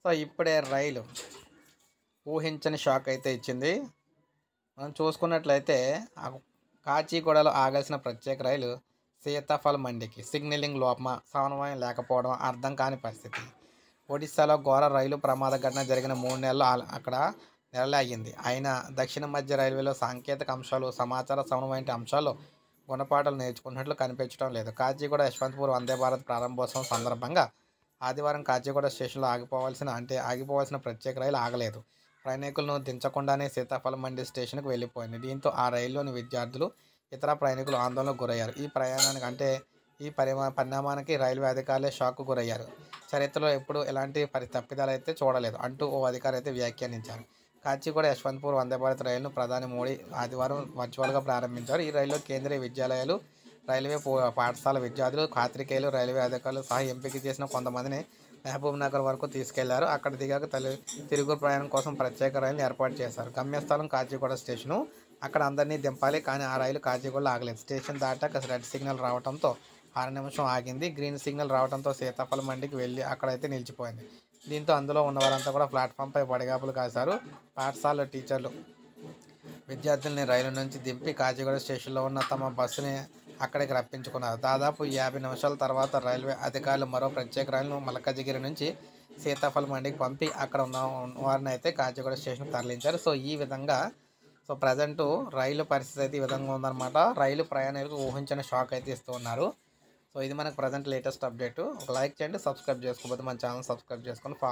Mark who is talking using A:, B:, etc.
A: so ఇప్పుడే రైలు ఊహించని shock అయితే ఇచ్చింది మనం చూసుకున్నట్లయితే ఆ కాచిగూడలో ఆగాల్సిన ప్రత్యేక రైలు సీతాఫల్ మండికి సిగ్నలింగ్ లోపమా సమన్వయం లేకపోవడం అర్థం కాని పరిస్థితి ఒడిశాలో ఘోర రైలు ప్రమాద ఘటన జరిగిన మూడు నెలలు ఆ- అక్కడ నెలలే అయ్యింది అయినా దక్షిణ మధ్య రైల్వేలో సాంకేతిక అంశాలు సమాచార సమన్వయం వంటి అంశాల్లో గుణపాఠాలు నేర్చుకున్నట్లు కనిపించడం లేదు కాచిగూడ యశ్వంతపూర్ వందే భారత్ ప్రారంభోత్సవం సందర్భంగా ఆదివారం కాచిగూడ స్టేషన్లో ఆగిపోవాల్సిన అంటే ఆగిపోవాల్సిన ప్రత్యేక రైలు ఆగలేదు ప్రయాణికులను దించకుండానే సీతాఫలం మండి స్టేషన్కు వెళ్ళిపోయింది దీంతో ఆ రైల్లోని విద్యార్థులు ఇతర ప్రయాణికులు ఆందోళనకు గురయ్యారు ఈ ప్రయాణానికి అంటే ఈ పరిమా పరిణామానికి రైల్వే అధికారులే షాక్కు గురయ్యారు చరిత్రలో ఎప్పుడు ఎలాంటి పరి తప్పిదాలు అయితే చూడలేదు అంటూ ఓ అధికారి అయితే వ్యాఖ్యానించారు కాచిగూడ యశ్వంతపూర్ వందే భారత్ రైలును ప్రధాని మోడీ ఆదివారం వర్చువల్గా ప్రారంభించారు ఈ రైల్లో కేంద్రీయ విద్యాలయాలు రైల్వే పో- పాఠశాల విద్యార్థులు పాత్రికేయులు రైల్వే అధికారులు సహా ఎంపిక చేసిన కొంతమందిని మహబూబ్ నగర్ వరకు తీసుకెళ్లారు అక్కడ దిగాక తల్లి తిరుగు ప్రయాణం కోసం ప్రత్యేక రైలును ఏర్పాటు చేశారు గమ్యస్థలం కాచిగూడ స్టేషను అక్కడ అందరినీ దింపాలి కానీ ఆ రైలు కాచిగూడలో ఆగలేదు స్టేషన్ దాటాక రెడ్ సిగ్నల్ రావడంతో ఆరు నిమిషం ఆగింది గ్రీన్ సిగ్నల్ రావడంతో సీతాఫలం మండికి వెళ్ళి అక్కడైతే నిలిచిపోయింది దీంతో అందులో ఉన్న వారంతా కూడా ప్లాట్ఫామ్పై పడిగాపులు కాశారు పాఠశాల టీచర్లు విద్యార్థుల్ని రైలు నుంచి దింపి కాచిగూడ స్టేషన్లో ఉన్న తమ బస్సుని అక్కడికి రప్పించుకున్నారు దాదాపు యాభై నిమిషాల తర్వాత రైల్వే అధికారులు మరో ప్రత్యేక రైలును మలకజిగిరి నుంచి సీతాఫలం మండికి పంపి అక్కడ ఉన్న వారిని అయితే కాచిగూడ స్టేషన్కి తరలించారు సో ఈ విధంగా సో ప్రజెంట్ రైలు పరిస్థితి అయితే ఈ విధంగా ఉందన్నమాట రైలు ప్రయాణికులకు ఊహించని షాక్ అయితే ఇస్తూ ఉన్నారు సో ఇది మనకు ప్రజెంట్ లేటెస్ట్ అప్డేట్ ఒక లైక్ చేయండి సబ్స్క్రైబ్ చేసుకోకపోతే మన ఛానల్ సబ్స్క్రైబ్ చేసుకొని ఫా